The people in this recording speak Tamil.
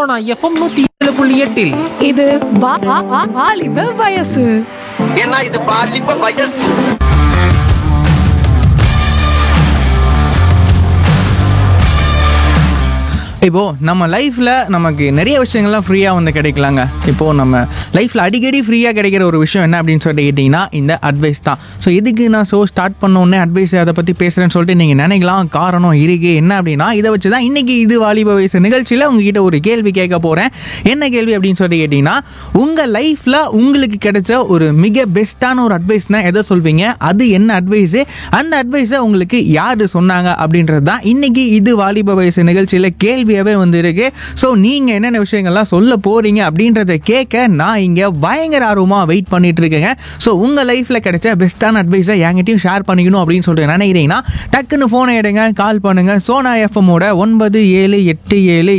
சோனா எஃப்எம் நூத்தி ஏழு புள்ளி எட்டில் இது வா- வா- வா- வாலிப வயசு ஏன்னா இது பாலிப்ப வயசு இப்போ நம்ம லைஃப்ல நமக்கு நிறைய விஷயங்கள்லாம் ஃப்ரீயாக வந்து கிடைக்கலாங்க இப்போ நம்ம லைஃப்ல அடிக்கடி ஃப்ரீயாக கிடைக்கிற ஒரு விஷயம் என்ன அப்படின்னு சொல்லிட்டு கேட்டிங்கன்னா இந்த அட்வைஸ் தான் ஸோ எதுக்கு நான் ஷோ ஸ்டார்ட் பண்ண உடனே அட்வைஸ் அதை பற்றி பேசுகிறேன்னு சொல்லிட்டு நீங்கள் நினைக்கலாம் காரணம் இருக்கு என்ன அப்படின்னா இதை வச்சு தான் இன்னைக்கு இது வாலிப வயசு நிகழ்ச்சியில் உங்ககிட்ட ஒரு கேள்வி கேட்க போகிறேன் என்ன கேள்வி அப்படின்னு சொல்லிட்டு கேட்டிங்கன்னா உங்கள் லைஃப்பில் உங்களுக்கு கிடைச்ச ஒரு மிக பெஸ்ட்டான ஒரு அட்வைஸ்னால் எதை சொல்வீங்க அது என்ன அட்வைஸு அந்த அட்வைஸை உங்களுக்கு யார் சொன்னாங்க அப்படின்றது தான் இன்னைக்கு இது வாலிப வயசு நிகழ்ச்சியில் கேள்வியாகவே வந்து இருக்கு ஸோ நீங்கள் என்னென்ன விஷயங்கள்லாம் சொல்ல போகிறீங்க அப்படின்றத கேட்க நான் இங்கே பயங்கர ஆர்வமாக வெயிட் பண்ணிட்டு இருக்கேங்க ஸோ உங்கள் லைஃப்பில் கிடைச்ச பெஸ்ட்டான அட்வைஸை என்கிட்டயும் ஷேர் பண்ணிக்கணும் அப்படின்னு சொல்லிட்டு நினைக்கிறீங்கன்னா டக்குன்னு ஃபோனை எடுங்க கால் பண்ணுங்கள் சோனா எஃப்எம்மோட ஒன்பது ஏழு எட்டு ஏழு